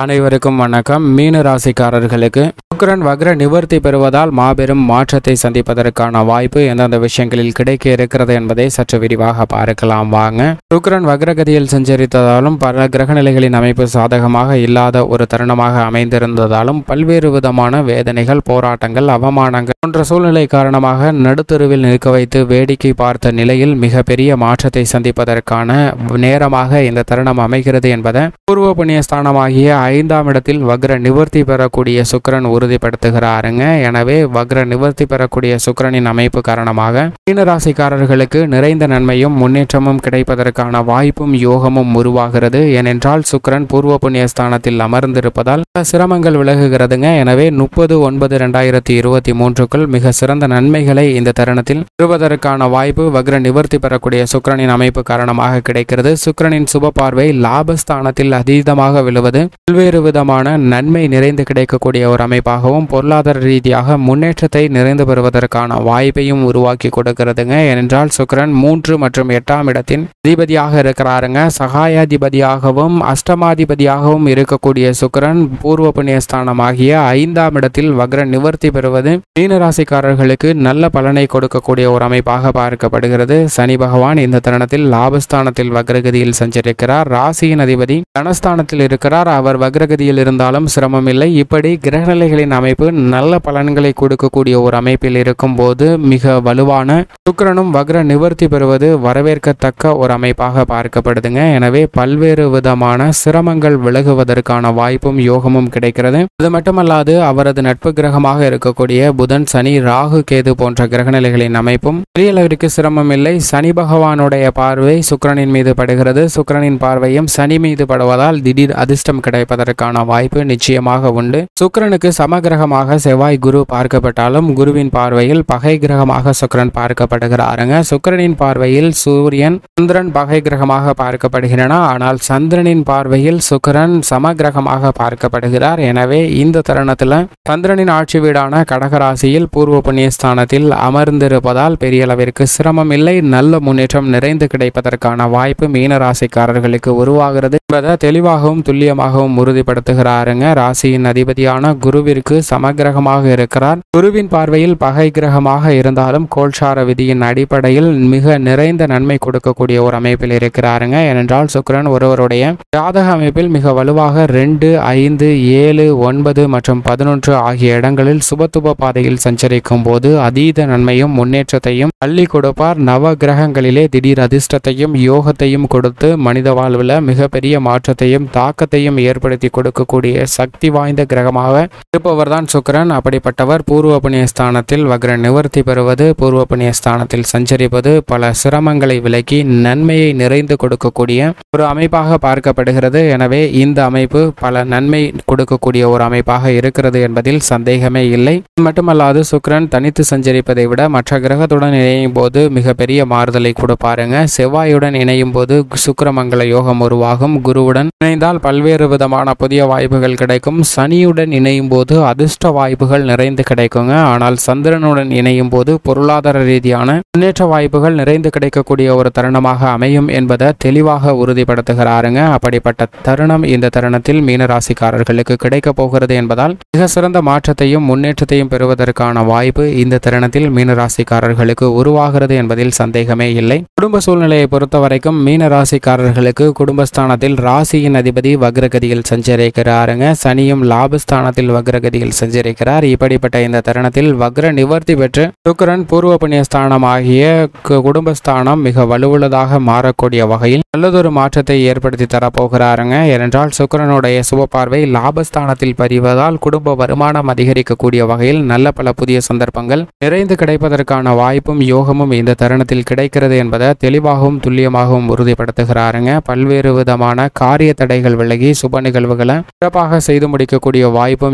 அனைவருக்கும் வணக்கம் மீன ராசிக்காரர்களுக்கு சுக்கிரன் வக்ர நிவர்த்தி பெறுவதால் மாபெரும் மாற்றத்தை சந்திப்பதற்கான வாய்ப்பு எந்தெந்த விஷயங்களில் கிடைக்க இருக்கிறது என்பதை சற்று விரிவாக பார்க்கலாம் வாங்க சுக்கிரன் வக்ரகதியில் சஞ்சரித்ததாலும் பல கிரகநிலைகளின் அமைப்பு சாதகமாக இல்லாத ஒரு தருணமாக அமைந்திருந்ததாலும் பல்வேறு விதமான வேதனைகள் போராட்டங்கள் அவமானங்கள் போன்ற சூழ்நிலை காரணமாக நடுத்தருவில் நிற்க வைத்து வேடிக்கை பார்த்த நிலையில் மிகப்பெரிய மாற்றத்தை சந்திப்பதற்கான நேரமாக இந்த தருணம் அமைகிறது என்பதை பூர்வ புண்ணிய ஸ்தானமாகிய ஐந்தாம் இடத்தில் வக்ர நிவர்த்தி பெறக்கூடிய சுக்கிரன் உறுதிப்படுத்துகிறாருங்க எனவே வக்ர நிவர்த்தி பெறக்கூடிய சுக்கிரனின் அமைப்பு காரணமாக மீனராசிக்காரர்களுக்கு நிறைந்த நன்மையும் முன்னேற்றமும் கிடைப்பதற்கான வாய்ப்பும் யோகமும் உருவாகிறது ஏனென்றால் சுக்கிரன் பூர்வ புண்ணிய ஸ்தானத்தில் அமர்ந்திருப்பதால் பல சிரமங்கள் விலகுகிறதுங்க எனவே முப்பது ஒன்பது ரெண்டாயிரத்தி இருபத்தி மூன்றுக்குள் மிக சிறந்த நன்மைகளை இந்த தருணத்தில் பெறுவதற்கான வாய்ப்பு வக்ர நிவர்த்தி பெறக்கூடிய சுக்கிரனின் அமைப்பு காரணமாக கிடைக்கிறது சுக்கிரனின் சுப பார்வை லாபஸ்தானத்தில் அதீதமாக விழுவது பல்வேறு விதமான நன்மை நிறைந்து கிடைக்கக்கூடிய ஒரு அமைப்பாகவும் பொருளாதார ரீதியாக முன்னேற்றத்தை நிறைந்து பெறுவதற்கான வாய்ப்பையும் உருவாக்கி கொடுக்கிறதுங்க ஏனென்றால் சுக்கிரன் மூன்று மற்றும் எட்டாம் இடத்தின் அதிபதியாக இருக்கிறாருங்க சகாயாதிபதியாகவும் அஷ்டமாதிபதியாகவும் இருக்கக்கூடிய சுக்கிரன் பூர்வ புண்ணிய ஸ்தானமாகிய ஐந்தாம் இடத்தில் வக்ர நிவர்த்தி பெறுவது மீனராசிக்காரர்களுக்கு நல்ல பலனை கொடுக்கக்கூடிய ஒரு அமைப்பாக பார்க்கப்படுகிறது சனி பகவான் இந்த தருணத்தில் லாபஸ்தானத்தில் வக்ரகதியில் சஞ்சரிக்கிறார் ராசியின் அதிபதி தனஸ்தானத்தில் இருக்கிறார் அவர் வக்ரகதியில் இருந்தாலும் சிரமம் இல்லை இப்படி கிரகநிலைகளின் அமைப்பு நல்ல பலன்களை கொடுக்கக்கூடிய ஒரு அமைப்பில் இருக்கும் போது மிக வலுவான சுக்கிரனும் வக்ர நிவர்த்தி பெறுவது வரவேற்கத்தக்க ஒரு அமைப்பாக பார்க்கப்படுதுங்க எனவே பல்வேறு விதமான சிரமங்கள் விலகுவதற்கான வாய்ப்பும் யோகமும் கிடைக்கிறது அது மட்டுமல்லாது அவரது நட்பு கிரகமாக இருக்கக்கூடிய புதன் சனி ராகு கேது போன்ற கிரகநிலைகளின் அமைப்பும் பெரிய அளவிற்கு சிரமம் இல்லை சனி பகவானுடைய பார்வை சுக்கிரனின் மீது படுகிறது சுக்கிரனின் பார்வையும் சனி மீது படுவதால் திடீர் அதிர்ஷ்டம் கிடைப்பதற்கான வாய்ப்பு நிச்சயமாக உண்டு சுக்கிரனுக்கு சமகிரகமாக செவ்வாய் குரு பார்க்கப்பட்டாலும் குருவின் பார்வையில் பகை கிரகமாக சுக்கிரன் பார்க்கப்படுகிறாருங்க சுக்கிரனின் பார்வையில் சூரியன் சந்திரன் பகை கிரகமாக பார்க்கப்படுகிறன ஆனால் சந்திரனின் பார்வையில் சுக்கிரன் சமகிரகமாக பார்க்கப்படுகிறார் எனவே இந்த தருணத்தில் சந்திரனின் ஆட்சி வீடான கடகராசியில் பூர்வ புண்ணிய ஸ்தானத்தில் அமர்ந்திருப்பதால் பெரிய அளவிற்கு சிரமம் இல்லை நல்ல முன்னேற்றம் நிறைந்து கிடைப்பதற்கான வாய்ப்பு மீன ராசிக்காரர்களுக்கு உருவாகிறது என்பதை தெளிவாகவும் துல்லியமாகவும் உறுதிப்படுத்துகிறாருங்க ராசியின் அதிபதியான குருவிற்கு சமகிரகமாக இருக்கிறார் குருவின் பார்வையில் பகை கிரகமாக இருந்தாலும் கோல்சார விதியின் அடிப்படையில் மிக நிறைந்த நன்மை கொடுக்கக்கூடிய ஒரு அமைப்பில் இருக்கிறாருங்க ஏனென்றால் சுக்கிரன் ஒருவருடைய ஜாதக அமைப்பில் மிக வலுவாக ரெண்டு ஐந்து ஏழு ஒன்பது மற்றும் பதினொன்று ஆகிய இடங்களில் சுபத்துப பாதையில் சஞ்சரிக்கும் போது அதீத நன்மையும் முன்னேற்றத்தையும் அள்ளி கொடுப்பார் நவ கிரகங்களிலே திடீர் அதிர்ஷ்டத்தையும் யோகத்தையும் கொடுத்து மனித வாழ்வில் மிகப்பெரிய மாற்றத்தையும் தாக்கத்தையும் ஏற்படுத்தி கொடுக்கக்கூடிய சக்தி வாய்ந்த கிரகமாக இருப்பவர் தான் சுக்கிரன் அப்படிப்பட்டவர் பூர்வ புண்ணிய ஸ்தானத்தில் வக்ர நிவர்த்தி பெறுவது பூர்வ புண்ணிய ஸ்தானத்தில் சஞ்சரிப்பது பல சிரமங்களை விலக்கி நன்மையை நிறைந்து கொடுக்கக்கூடிய ஒரு அமைப்பாக பார்க்கப்படுகிறது எனவே இந்த அமைப்பு பல நன்மை கொடுக்கக்கூடிய ஒரு அமைப்பாக இருக்கிறது என்பதில் சந்தேகமே இல்லை இது மட்டுமல்லாது சுக்கிரன் தனித்து சஞ்சரிப்பதை விட மற்ற கிரகத்துடன் இணையும் போது மிகப்பெரிய மாறுதலை கொடுப்பாருங்க செவ்வாயுடன் இணையும் போது சுக்கிரமங்கல யோகம் உருவாகும் குருவுடன் இணைந்தால் பல்வேறு விதமான புதிய வாய்ப்புகள் கிடைக்கும் சனியுடன் இணையும் போது அதிர்ஷ்ட வாய்ப்புகள் நிறைந்து கிடைக்குங்க ஆனால் சந்திரனுடன் இணையும் போது பொருளாதார ரீதியான முன்னேற்ற வாய்ப்புகள் நிறைந்து கிடைக்கக்கூடிய ஒரு தருணமாக அமையும் என்பதை தெளிவாக உறுதிப்படுத்துகிறாருங்க அப்படிப்பட்ட தருணம் இந்த தருணத்தில் மீனராசிக்காரர்களுக்கு கிடைக்க போகிறது என்பதால் மிக சிறந்த மாற்றத்தையும் முன்னேற்றத்தையும் பெறுவதற்கான வாய்ப்பு இந்த தருணத்தில் மீனராசிக்காரர்களுக்கு உருவாகிறது என்பதில் சந்தேகமே இல்லை குடும்ப சூழ்நிலையை பொறுத்த வரைக்கும் மீனராசிக்காரர்களுக்கு குடும்பஸ்தானத்தில் ராசியின் அதிபதி வக்ரகதியில் சஞ்சரிக்கிறாருங்க சனியும் லாபஸ்தானத்தில் வக்ரகதியில் சஞ்சரிக்கிறார் இப்படிப்பட்ட இந்த தருணத்தில் வக்ர நிவர்த்தி பெற்று சுக்கிரன் பூர்வ புண்ணிய ஸ்தானமாகிய கு- குடும்பஸ்தானம் மிக வலுவுள்ளதாக மாறக்கூடிய வகையில் நல்லதொரு மாற்றத்தை ஏற்படுத்தி தரப்போகிறாருங்க ஏனென்றால் சுக்கிரனுடைய சுப பார்வை லாபஸ்தானத்தில் பதிவதால் குடும்ப வருமானம் அதிகரிக்கக்கூடிய வகையில் நல்ல பல புதிய சந்தர்ப்பங்கள் நிறைந்து கிடைப்பதற்கான வாய்ப்பும் யோகமும் இந்த தருணத்தில் கிடைக்கிறது என்பதை தெளிவாகவும் துல்லியமாகவும் உறுதிப்படுத்துகிறாருங்க பல்வேறு விதமான காரிய தடைகள் விலகி சுப நிகழ்வுகளை சிறப்பாக செய்து முடிக்கக்கூடிய வாய்ப்பும் யோகமும்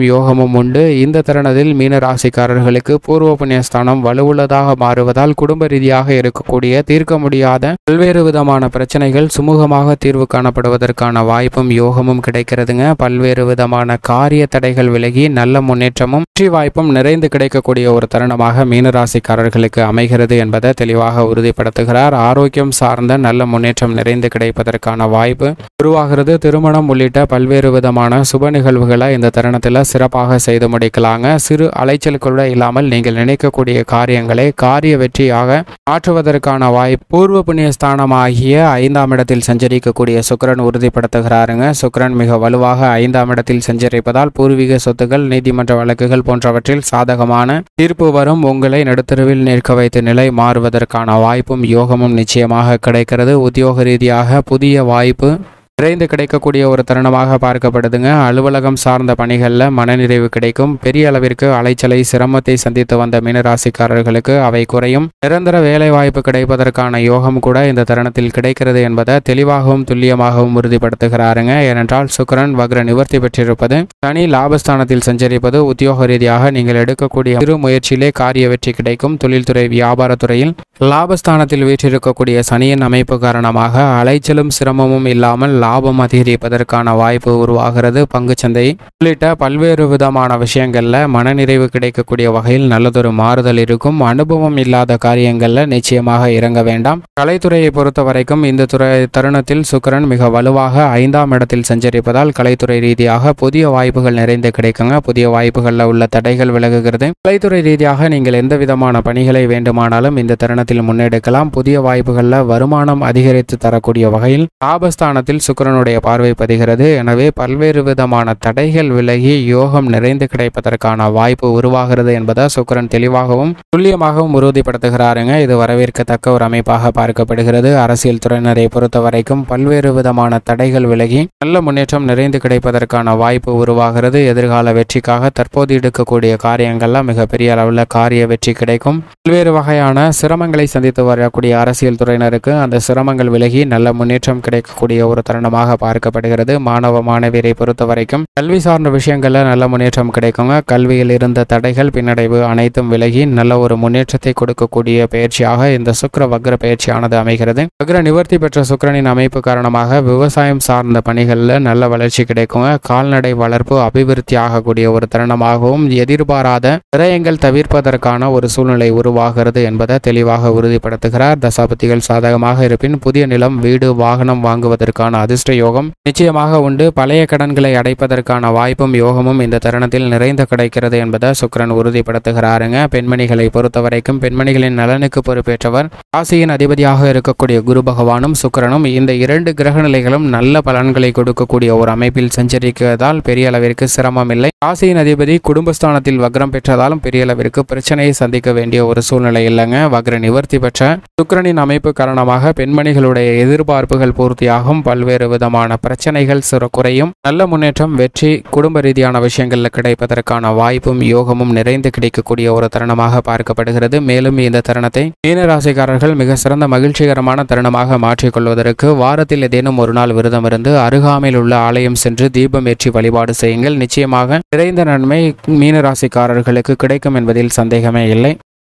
யோகமும் உண்டு இந்த தருணத்தில் மீன ராசிக்காரர்களுக்கு பூர்வ புண்ணியஸ்தானம் வலுவுள்ளதாக மாறுவதால் குடும்ப ரீதியாக இருக்கக்கூடிய தீர்க்க முடியாத பல்வேறு விதமான பிரச்சனைகள் சுமூகமாக தீர்வு காணப்படுவதற்கான வாய்ப்பும் யோகமும் கிடைக்கிறதுங்க பல்வேறு விதமான காரிய தடைகள் விலகி நல்ல முன்னேற்றமும் வெற்றி வாய்ப்பும் நிறைந்து கிடைக்கக்கூடிய ஒரு தருணமாக மீனராசிக்காரர்களுக்கு அமைகிறது என்பதை தெளிவாக உறுதிப்படுத்துகிறார் ஆரோக்கியம் சார்ந்த நல்ல முன்னேற்றம் நிறைந்து கிடைப்பதற்கான வாய்ப்பு உருவாகிறது திருமணம் உள்ளிட்ட பல்வேறு விதமான சுப நிகழ்வுகளை இந்த தருணத்தில் சிறப்பாக செய்து முடிக்கலாங்க சிறு அலைச்சல் கூட இல்லாமல் நீங்கள் நினைக்கக்கூடிய காரியங்களை காரிய வெற்றியாக மாற்றுவதற்கான வாய்ப்பு பூர்வ புண்ணிய ஸ்தானமாகிய ஐந்தாம் இடத்தில் சஞ்சரிக்கக்கூடிய சுக்கிரன் உறுதிப்படுத்துகிறாருங்க சுக்கிரன் மிக வலுவாக ஐந்தாம் இடத்தில் சஞ்சரிப்பதால் பூர்வீக சொத்துக்கள் நீதிமன்ற வழக்குகள் போன்றவற்றில் சாதகமான தீர்ப்பு வரும் உங்களை நடுத்தருவில் நிற்க வைத்து நிலை மாறுவதற்கான வாய்ப்பும் யோகமும் நிச்சயமாக கிடைக்கிறது உத்தியோக ரீதியாக புதிய வாய்ப்பு விரைந்து கிடைக்கக்கூடிய ஒரு தருணமாக பார்க்கப்படுதுங்க அலுவலகம் சார்ந்த பணிகளில் மனநிறைவு கிடைக்கும் பெரிய அளவிற்கு அலைச்சலை சிரமத்தை சந்தித்து வந்த மீனராசிக்காரர்களுக்கு அவை குறையும் நிரந்தர வேலை வாய்ப்பு கிடைப்பதற்கான யோகம் கூட இந்த தருணத்தில் கிடைக்கிறது என்பதை தெளிவாகவும் துல்லியமாகவும் உறுதிப்படுத்துகிறாருங்க ஏனென்றால் சுக்கிரன் வக்ர நிவர்த்தி பெற்றிருப்பது தனி லாபஸ்தானத்தில் சஞ்சரிப்பது உத்தியோக ரீதியாக நீங்கள் எடுக்கக்கூடிய சிறு முயற்சியிலே காரிய வெற்றி கிடைக்கும் தொழில்துறை வியாபாரத்துறையில் லாபஸ்தானத்தில் வீற்றிருக்கக்கூடிய சனியின் அமைப்பு காரணமாக அலைச்சலும் சிரமமும் இல்லாமல் லாபம் அதிகரிப்பதற்கான வாய்ப்பு உருவாகிறது பங்குச்சந்தை உள்ளிட்ட பல்வேறு விதமான விஷயங்கள்ல மனநிறைவு கிடைக்கக்கூடிய வகையில் நல்லதொரு மாறுதல் இருக்கும் அனுபவம் இல்லாத காரியங்கள்ல நிச்சயமாக இறங்க வேண்டாம் கலைத்துறையை பொறுத்த வரைக்கும் இந்த துறை தருணத்தில் சுக்கிரன் மிக வலுவாக ஐந்தாம் இடத்தில் சஞ்சரிப்பதால் கலைத்துறை ரீதியாக புதிய வாய்ப்புகள் நிறைந்து கிடைக்குங்க புதிய வாய்ப்புகளில் உள்ள தடைகள் விலகுகிறது கலைத்துறை ரீதியாக நீங்கள் எந்த விதமான பணிகளை வேண்டுமானாலும் இந்த தருணத்தில் முன்னெடுக்கலாம் புதிய வாய்ப்புகளில் வருமானம் அதிகரித்து தரக்கூடிய வகையில் லாபஸ்தானத்தில் சுக்கிரனுடைய பார்வை பதிகிறது எனவே பல்வேறு விதமான தடைகள் விலகி யோகம் நிறைந்து கிடைப்பதற்கான வாய்ப்பு உருவாகிறது என்பதை சுக்கிரன் தெளிவாகவும் துல்லியமாகவும் உறுதிப்படுத்துகிறாருங்க இது வரவேற்கத்தக்க ஒரு அமைப்பாக பார்க்கப்படுகிறது அரசியல் துறையினரை பொறுத்த வரைக்கும் பல்வேறு விதமான தடைகள் விலகி நல்ல முன்னேற்றம் நிறைந்து கிடைப்பதற்கான வாய்ப்பு உருவாகிறது எதிர்கால வெற்றிக்காக தற்போது எடுக்கக்கூடிய காரியங்கள்லாம் மிகப்பெரிய அளவில் காரிய வெற்றி கிடைக்கும் பல்வேறு வகையான சிரமங்களை சந்தித்து வரக்கூடிய அரசியல் துறையினருக்கு அந்த சிரமங்கள் விலகி நல்ல முன்னேற்றம் கிடைக்கக்கூடிய ஒரு தருணமாக பார்க்கப்படுகிறது மாணவ மாணவியரை பொறுத்த வரைக்கும் கல்வி சார்ந்த விஷயங்கள்ல நல்ல முன்னேற்றம் கிடைக்குங்க கல்வியில் இருந்த தடைகள் பின்னடைவு அனைத்தும் விலகி நல்ல ஒரு முன்னேற்றத்தை கொடுக்கக்கூடிய பயிற்சியாக இந்த சுக்கிர வக்ர பயிற்சியானது அமைகிறது வக்ர நிவர்த்தி பெற்ற சுக்கிரனின் அமைப்பு காரணமாக விவசாயம் சார்ந்த பணிகளில் நல்ல வளர்ச்சி கிடைக்குங்க கால்நடை வளர்ப்பு அபிவிருத்தி ஆகக்கூடிய ஒரு தருணமாகவும் எதிர்பாராத விரயங்கள் தவிர்ப்பதற்கான ஒரு சூழ்நிலை உருவாகிறது என்பதை தெளிவாக உறுதிப்படுத்துகிறார் தசாபதிகள் சாதகமாக இருப்பின் புதிய நிலம் வீடு வாகனம் வாங்குவதற்கான அதிர்ஷ்ட யோகம் நிச்சயமாக உண்டு பழைய கடன்களை அடைப்பதற்கான வாய்ப்பும் யோகமும் இந்த தருணத்தில் நிறைந்து கிடைக்கிறது என்பதை சுக்கிரன் உறுதிப்படுத்துகிறாருங்க பெண்மணிகளை பொறுத்த வரைக்கும் பெண்மணிகளின் நலனுக்கு பொறுப்பேற்றவர் ராசியின் அதிபதியாக இருக்கக்கூடிய குரு பகவானும் சுக்கிரனும் இந்த இரண்டு கிரக நிலைகளும் நல்ல பலன்களை கொடுக்கக்கூடிய ஒரு அமைப்பில் சஞ்சரிக்கிறதால் பெரிய அளவிற்கு சிரமம் இல்லை ராசியின் அதிபதி குடும்பஸ்தானத்தில் வக்ரம் பெற்றதாலும் பெரிய அளவிற்கு பிரச்சனையை சந்திக்க வேண்டிய ஒரு சூழ்நிலை இல்லைங்க வக்ர நிவர்த்தி பெற்ற சுக்கிரனின் அமைப்பு காரணமாக பெண்மணிகளுடைய எதிர்பார்ப்புகள் பூர்த்தியாகும் பல்வேறு விதமான பிரச்சனைகள் சிறு குறையும் நல்ல முன்னேற்றம் வெற்றி குடும்ப ரீதியான விஷயங்களில் கிடைப்பதற்கான வாய்ப்பும் யோகமும் நிறைந்து கிடைக்கக்கூடிய ஒரு தருணமாக பார்க்கப்படுகிறது மேலும் இந்த தருணத்தை மீனராசிக்காரர்கள் மிக சிறந்த மகிழ்ச்சிகரமான தருணமாக மாற்றிக்கொள்வதற்கு வாரத்தில் ஏதேனும் ஒரு நாள் விரதம் இருந்து அருகாமையில் உள்ள ஆலயம் சென்று தீபம் ஏற்றி வழிபாடு செய்யுங்கள் நிச்சயமாக நிறைந்த நன்மை மீனராசிக்காரர்களுக்கு கிடைக்கும் என்பதில் சந்தேகமே இல்லை